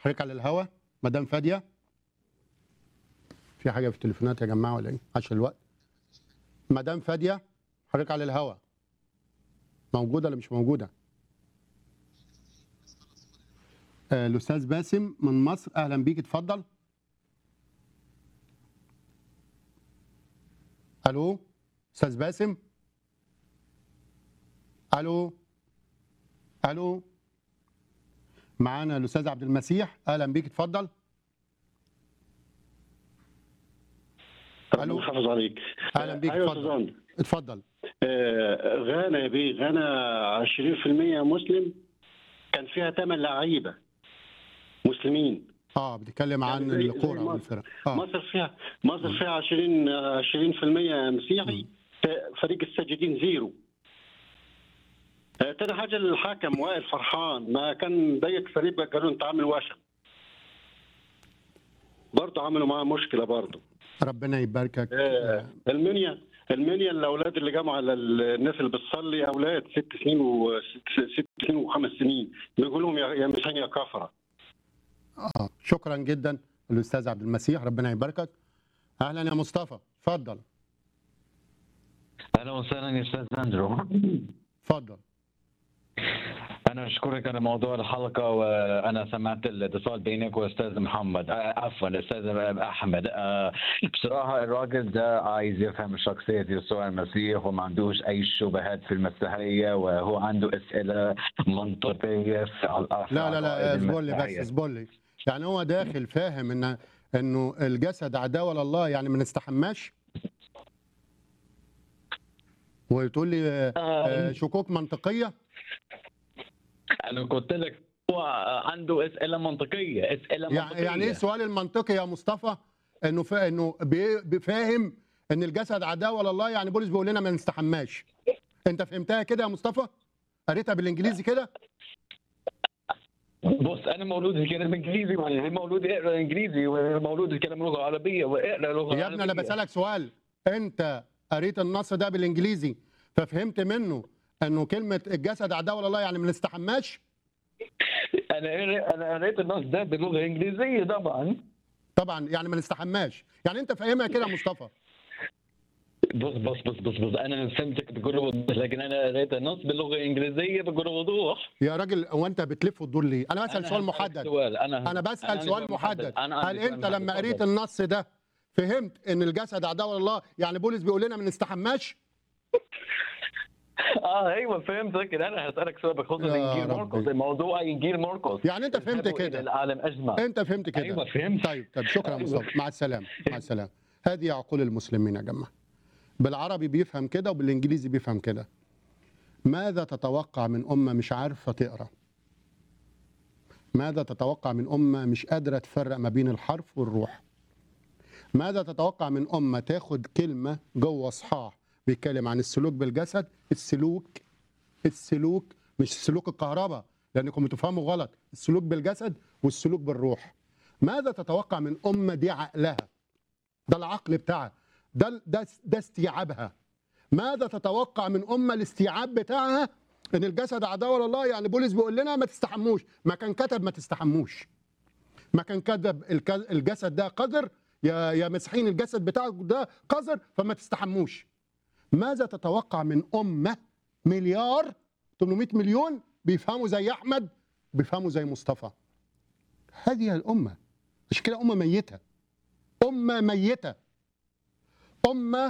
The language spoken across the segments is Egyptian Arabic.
حضرتك على الهوا مدام فاديه في حاجه في التليفونات يا جماعه ولا ايه عشان الوقت مدام فاديه حضرتك على الهوا موجوده ولا مش موجوده آه، الاستاذ باسم من مصر اهلا بيك اتفضل الو استاذ باسم الو الو معانا الاستاذ عبد المسيح اهلا بيك اتفضل ألو. ربنا يحافظ عليك اهلا بيك ايوه اتفضل استاذ عمرو. اتفضل آه، غانا يا بيه غانا 20% مسلم كان فيها ثمان لعيبه مسلمين اه بتتكلم عن يعني زي- زي الكوره مصر. والفرق اه مصر فيها مصر فيها 20 آه، 20% مسيحي ف- فريق الساجدين زيرو آه، تاني حاجه الحكم وائل فرحان ما كان ضيق فريق قالوا انت عامل وشم برضه عملوا معاه مشكله برضه ربنا يباركك آه، المنيا المنيا الاولاد اللي جابوا على الناس اللي بتصلي اولاد ست سنين وست ست سنين وخمس سنين بيقول لهم يا يا مسيحيين يا كفره اه شكرا جدا الاستاذ عبد المسيح ربنا يباركك اهلا يا مصطفى اتفضل اهلا وسهلا يا استاذ اندرو اتفضل انا اشكرك على موضوع الحلقه وانا سمعت الاتصال بينك واستاذ محمد آه، عفوا الاستاذ احمد آه، بصراحه الراجل ده عايز يفهم شخصيه يسوع المسيح وما عندوش اي شبهات في المسيحيه وهو عنده اسئله منطقيه في العقائد لا لا لا اصبر لي بس المسيحية. اصبر لي يعني هو داخل فاهم ان انه الجسد عداوه لله يعني ما نستحماش وتقول لي آه، آه، شكوك منطقيه انا قلت لك هو عنده اسئله منطقيه اسئله يعني منطقيه يعني ايه السؤال المنطقي يا مصطفى انه فا انه بي- بفاهم ان الجسد عداوه لله يعني بولس بيقول لنا ما نستحماش انت فهمتها كده يا مصطفى قريتها بالانجليزي كده بص انا مولود يتكلم انجليزي مولود يقرا انجليزي ومولود يتكلم لغه عربيه واقرا لغه يا ابني انا عربية. بسالك سؤال انت قريت النص ده بالانجليزي ففهمت منه انه كلمه الجسد عداوه لله يعني ما نستحماش انا قريت- انا قريت النص ده بلغه انجليزيه طبعا طبعا يعني ما نستحماش يعني انت فاهمها كده يا مصطفى بص بص بص بص بص انا فهمتك بكل وضوح لكن انا قريت النص باللغه الانجليزيه بكل وضوح يا راجل هو انت بتلف وتدور ليه انا بسال أنا سؤال هسألك محدد سؤال انا انا بسال عندي سؤال محدد أنا هل عندي سؤال انت محدد. لما قريت اتفضل. النص ده فهمت ان الجسد عداوه لله يعني بولس بيقول لنا ما نستحماش اه ايوه فهمت لكن انا هسالك سؤال بخصوص يا انجيل ربي. مرقس الموضوع انجيل مرقس يعني انت فهمت اذهبوا كده إلى العالم اجمع انت فهمت كده ايوه فهمت طيب طيب شكرا يا أيوة. مصطفى مع السلامه مع السلامه هذه عقول المسلمين يا جماعه بالعربي بيفهم كده وبالانجليزي بيفهم كده ماذا تتوقع من امه مش عارفه تقرا ماذا تتوقع من امه مش قادره تفرق ما بين الحرف والروح ماذا تتوقع من امه تاخد كلمه جوه اصحاح بيتكلم عن السلوك بالجسد السلوك السلوك مش سلوك الكهرباء لانكم بتفهموا غلط السلوك بالجسد والسلوك بالروح ماذا تتوقع من امه دي عقلها ده العقل بتاعها ده ده ده استيعابها ماذا تتوقع من امه الاستيعاب بتاعها ان الجسد عداوه لله يعني بولس بيقول لنا ما تستحموش ما كان كتب ما تستحموش ما كان كتب الك- الجسد ده قذر يا يا مسيحيين الجسد بتاعك ده قذر فما تستحموش ماذا تتوقع من امه مليار 800 مليون بيفهموا زي احمد بيفهموا زي مصطفى هذه الامه مش كده امه ميته امه ميته امه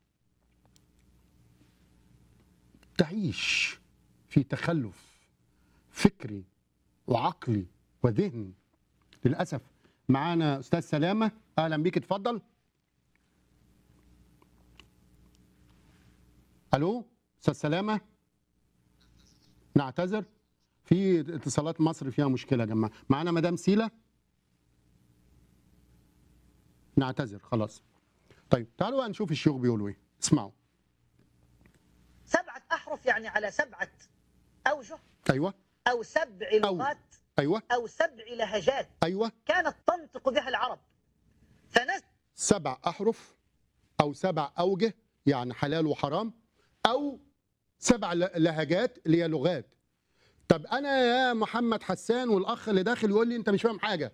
تعيش في تخلف فكري وعقلي وذهني للاسف معانا استاذ سلامه اهلا بيك اتفضل الو استاذ سلامه نعتذر في اتصالات مصر فيها مشكله يا جماعه معانا مدام سيلا نعتذر خلاص طيب تعالوا بقى نشوف الشيوخ بيقولوا ايه اسمعوا سبعة أحرف يعني على سبعة أوجه ايوه أو سبع أو. لغات ايوه أو سبع لهجات ايوه كانت تنطق بها العرب فنزل سبع احرف او سبع اوجه يعني حلال وحرام او سبع ل- لهجات اللي هي لغات طب انا يا محمد حسان والاخ اللي داخل يقول لي انت مش فاهم حاجه